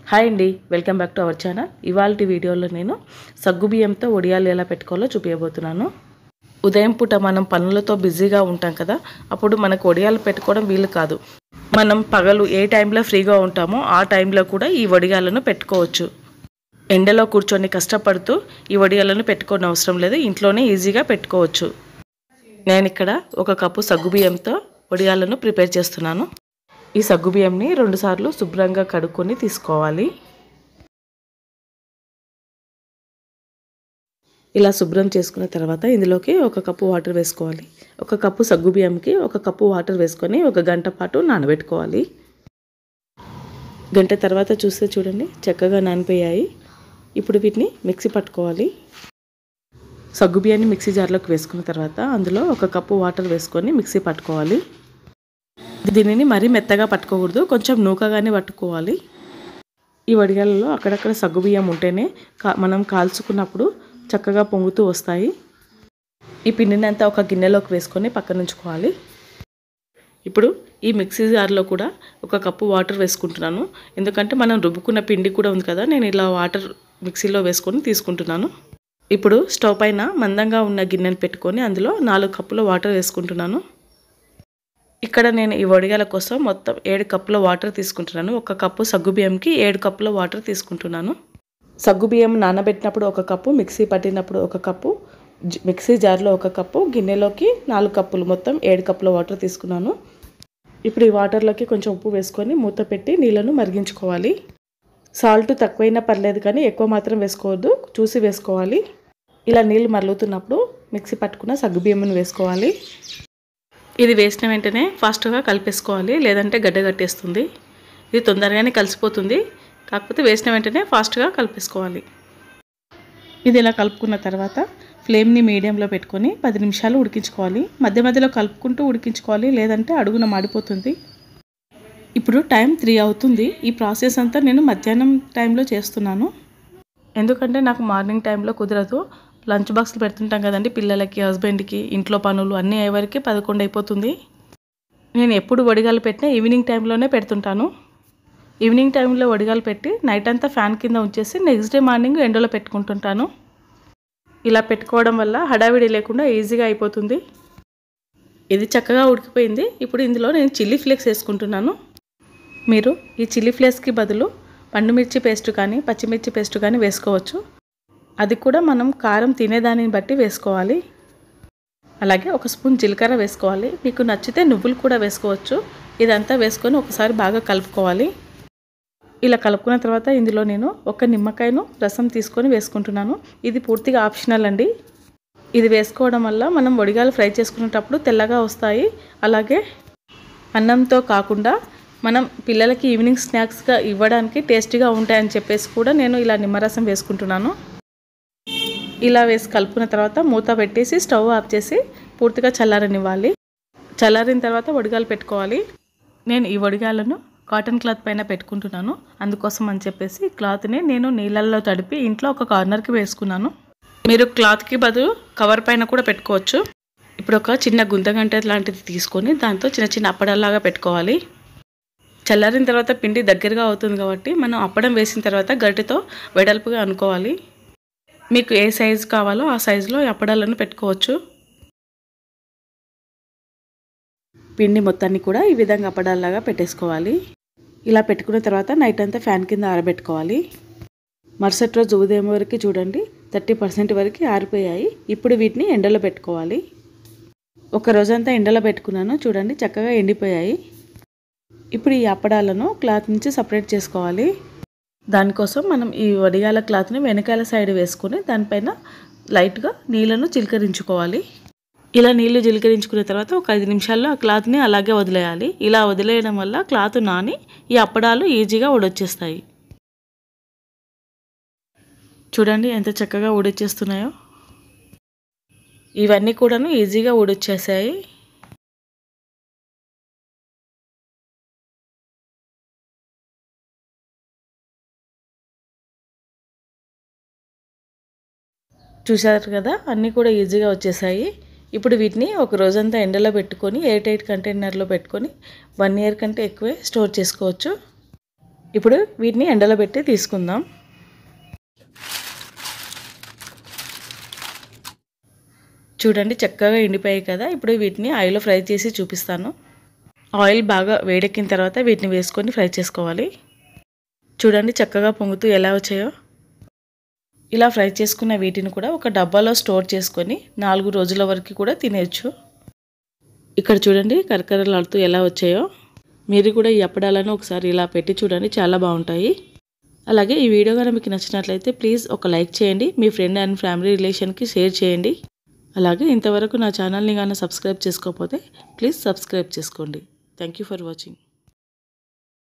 hi అండి welcome back to our channel ఇవాళ వీడియోలో నేను సగ్గుబియ్యంతో వడియాలు ఎలా పెట్టుకోవాలో చూపించబోతున్నాను ఉదయం పూట మనం పనులతో బిజీగా ఉంటాం కదా అప్పుడు మనకు వడియాలు పెట్టుకోవడం వీలు కాదు మనం పగలు ఏ టైంలో ఫ్రీగా ఉంటామో ఆ టైంలో కూడా ఈ వడియాలను పెట్టుకోవచ్చు ఎండలో కూర్చొని కష్టపడుతూ ఈ వడియాలను పెట్టుకోని అవసరం లేదు ఇంట్లోనే ఈజీగా పెట్టుకోవచ్చు నేను ఇక్కడ ఒక కప్పు సగ్గుబియ్యంతో వడియాలను ప్రిపేర్ చేస్తున్నాను ఈ సగ్గుబియ్యంని రెండుసార్లు శుభ్రంగా కడుక్కొని తీసుకోవాలి ఇలా శుభ్రం చేసుకున్న తర్వాత ఇందులోకి ఒక కప్పు వాటర్ వేసుకోవాలి ఒక కప్పు సగ్గుబియ్యంకి ఒక కప్పు వాటర్ వేసుకొని ఒక గంట పాటు నానబెట్టుకోవాలి గంట తర్వాత చూస్తే చూడండి చక్కగా నానిపోయాయి ఇప్పుడు వీటిని మిక్సీ పట్టుకోవాలి సగ్గుబియ్యాన్ని మిక్సీ జార్లోకి వేసుకున్న తర్వాత అందులో ఒక కప్పు వాటర్ వేసుకొని మిక్సీ పట్టుకోవాలి దీనిని మరీ మెత్తగా పట్టుకోకూడదు కొంచెం నూకగానే పట్టుకోవాలి ఈ వడియాలలో అక్కడక్కడ సగ్గుబియ్యం ఉంటేనే కా మనం కాల్చుకున్నప్పుడు చక్కగా పొంగుతూ వస్తాయి ఈ పిండిని అంతా ఒక గిన్నెలోకి వేసుకొని పక్కన ఉంచుకోవాలి ఇప్పుడు ఈ మిక్సీ జార్లో కూడా ఒక కప్పు వాటర్ వేసుకుంటున్నాను ఎందుకంటే మనం రుబ్బుకున్న పిండి కూడా ఉంది కదా నేను ఇలా వాటర్ మిక్సీలో వేసుకొని తీసుకుంటున్నాను ఇప్పుడు స్టవ్ పైన మందంగా ఉన్న గిన్నెను పెట్టుకొని అందులో నాలుగు కప్పుల వాటర్ వేసుకుంటున్నాను ఇక్కడ నేను ఈ వడియాల కోసం మొత్తం ఏడు కప్పుల వాటర్ తీసుకుంటున్నాను ఒక కప్పు సగ్గుబియ్యంకి ఏడు కప్పుల వాటర్ తీసుకుంటున్నాను సగ్గుబియ్యం నానబెట్టినప్పుడు ఒక కప్పు మిక్సీ పట్టినప్పుడు ఒక కప్పు మిక్సీ జార్లో ఒక కప్పు గిన్నెలోకి నాలుగు కప్పులు మొత్తం ఏడు కప్పుల వాటర్ తీసుకున్నాను ఇప్పుడు ఈ వాటర్లోకి కొంచెం ఉప్పు వేసుకొని మూత పెట్టి నీళ్ళను మరిగించుకోవాలి సాల్ట్ తక్కువైనా పర్లేదు కానీ ఎక్కువ మాత్రం వేసుకోవద్దు చూసి వేసుకోవాలి ఇలా నీళ్ళు మరుగుతున్నప్పుడు మిక్సీ పట్టుకున్న సగ్గుబియ్యమును వేసుకోవాలి ఇది వేసిన వెంటనే ఫాస్ట్గా కలిపేసుకోవాలి లేదంటే గడ్డ కట్టేస్తుంది ఇది తొందరగానే కలిసిపోతుంది కాకపోతే వేసిన వెంటనే ఫాస్ట్గా కలిపేసుకోవాలి ఇది ఇలా కలుపుకున్న తర్వాత ఫ్లేమ్ని మీడియంలో పెట్టుకొని పది నిమిషాలు ఉడికించుకోవాలి మధ్య మధ్యలో కలుపుకుంటూ ఉడికించుకోవాలి లేదంటే అడుగున మాడిపోతుంది ఇప్పుడు టైం త్రీ అవుతుంది ఈ ప్రాసెస్ అంతా నేను మధ్యాహ్నం టైంలో చేస్తున్నాను ఎందుకంటే నాకు మార్నింగ్ టైంలో కుదరదు లంచ్ బాక్స్లు పెడుతుంటాం కదండి పిల్లలకి హస్బెండ్కి ఇంట్లో పనులు అన్నీ అయ్యేవరకు పదకొండు అయిపోతుంది నేను ఎప్పుడు వడిగాలు పెట్టినా ఈవినింగ్ టైంలోనే పెడుతుంటాను ఈవినింగ్ టైంలో వడిగాలు పెట్టి నైట్ అంతా ఫ్యాన్ కింద ఉంచేసి నెక్స్ట్ డే మార్నింగ్ ఎండలో పెట్టుకుంటుంటాను ఇలా పెట్టుకోవడం వల్ల హడావిడి లేకుండా ఈజీగా అయిపోతుంది ఇది చక్కగా ఉడికిపోయింది ఇప్పుడు ఇందులో నేను చిల్లీ ఫ్లేక్స్ వేసుకుంటున్నాను మీరు ఈ చిల్లీ ఫ్లేక్స్కి బదులు పండుమిర్చి పేస్ట్ కానీ పచ్చిమిర్చి పేస్ట్ కానీ వేసుకోవచ్చు అది కూడా మనం కారం తినేదానిని బట్టి వేసుకోవాలి అలాగే ఒక స్పూన్ జీలకర్ర వేసుకోవాలి మీకు నచ్చితే నువ్వులు కూడా వేసుకోవచ్చు ఇదంతా వేసుకొని ఒకసారి బాగా కలుపుకోవాలి ఇలా కలుపుకున్న తర్వాత ఇందులో నేను ఒక నిమ్మకాయను రసం తీసుకొని వేసుకుంటున్నాను ఇది పూర్తిగా ఆప్షనల్ అండి ఇది వేసుకోవడం వల్ల మనం వడిగాలు ఫ్రై చేసుకునేటప్పుడు తెల్లగా వస్తాయి అలాగే అన్నంతో కాకుండా మనం పిల్లలకి ఈవినింగ్ స్నాక్స్గా ఇవ్వడానికి టేస్టీగా ఉంటాయని చెప్పేసి కూడా నేను ఇలా నిమ్మరసం వేసుకుంటున్నాను ఇలా వేసి కలుపుకున్న తర్వాత మూత పెట్టేసి స్టవ్ ఆఫ్ చేసి పూర్తిగా చల్లారనివ్వాలి చల్లారిన తర్వాత వడిగాలు పెట్టుకోవాలి నేను ఈ వడిగాలను కాటన్ క్లాత్ పైన పెట్టుకుంటున్నాను అందుకోసం అని చెప్పేసి క్లాత్ని నేను నీళ్ళల్లో తడిపి ఇంట్లో ఒక కార్నర్కి వేసుకున్నాను మీరు క్లాత్కి బదులు కవర్ పైన కూడా పెట్టుకోవచ్చు ఇప్పుడు ఒక చిన్న గుంతగంట లాంటిది తీసుకొని దాంతో చిన్న చిన్న అప్పడాలాగా పెట్టుకోవాలి చల్లారిన తర్వాత పిండి దగ్గరగా అవుతుంది కాబట్టి మనం అప్పడం వేసిన తర్వాత గరిటెతో వెడల్పుగా అనుకోవాలి మీకు ఏ సైజు కావాలో ఆ సైజులో అప్పడాలను పెట్టుకోవచ్చు పిండి మొత్తాన్ని కూడా ఈ విధంగా అప్పడాలాగా పెట్టేసుకోవాలి ఇలా పెట్టుకున్న తర్వాత నైట్ అంతా ఫ్యాన్ కింద ఆరబెట్టుకోవాలి మరుసటి రోజు ఉదయం వరకు చూడండి థర్టీ పర్సెంట్ వరకు ఆరిపోయాయి ఇప్పుడు వీటిని ఎండలో పెట్టుకోవాలి ఒక రోజంతా ఎండలో పెట్టుకున్నాను చూడండి చక్కగా ఎండిపోయాయి ఇప్పుడు ఈ అప్పడాలను క్లాత్ నుంచి సపరేట్ చేసుకోవాలి దానికోసం మనం ఈ వడియాల క్లాత్ని వెనకాల సైడ్ వేసుకొని దానిపైన లైట్గా నీళ్ళను చిలకరించుకోవాలి ఇలా నీళ్లు చిలకరించుకున్న తర్వాత ఒక ఐదు నిమిషాల్లో ఆ క్లాత్ని అలాగే వదిలేయాలి ఇలా వదిలేయడం వల్ల క్లాత్ నాని ఈ అప్పడాలు ఈజీగా ఉడొచ్చేస్తాయి చూడండి ఎంత చక్కగా ఉడొచ్చేస్తున్నాయో ఇవన్నీ కూడాను ఈజీగా ఉడొచ్చేసాయి చూసారు కదా అన్నీ కూడా ఈజీగా వచ్చేసాయి ఇప్పుడు వీటిని ఒక రోజంతా ఎండలో పెట్టుకొని ఎయిట్ ఎయిట్ కంటైనర్లో పెట్టుకొని వన్ ఇయర్ కంటే ఎక్కువే స్టోర్ చేసుకోవచ్చు ఇప్పుడు వీటిని ఎండలో పెట్టి తీసుకుందాం చూడండి చక్కగా ఎండిపోయాయి కదా ఇప్పుడు వీటిని ఆయిల్లో ఫ్రై చేసి చూపిస్తాను ఆయిల్ బాగా వేడెక్కిన తర్వాత వీటిని వేసుకొని ఫ్రై చేసుకోవాలి చూడండి చక్కగా పొంగుతూ ఎలా వచ్చాయో ఇలా ఫ్రై చేసుకున్న వీటిని కూడా ఒక డబ్బాలో స్టోర్ చేసుకొని నాలుగు రోజుల వరకు కూడా తినేయచ్చు ఇక్కడ చూడండి కరకరలాడుతూ ఎలా వచ్చాయో మీరు కూడా ఈ అప్పడాలను ఒకసారి ఇలా పెట్టి చూడండి చాలా బాగుంటాయి అలాగే ఈ వీడియో కనుక మీకు నచ్చినట్లయితే ప్లీజ్ ఒక లైక్ చేయండి మీ ఫ్రెండ్ అండ్ ఫ్యామిలీ రిలేషన్కి షేర్ చేయండి అలాగే ఇంతవరకు నా ఛానల్ని కానీ సబ్స్క్రైబ్ చేసుకోకపోతే ప్లీజ్ సబ్స్క్రైబ్ చేసుకోండి థ్యాంక్ యూ ఫర్ వాచింగ్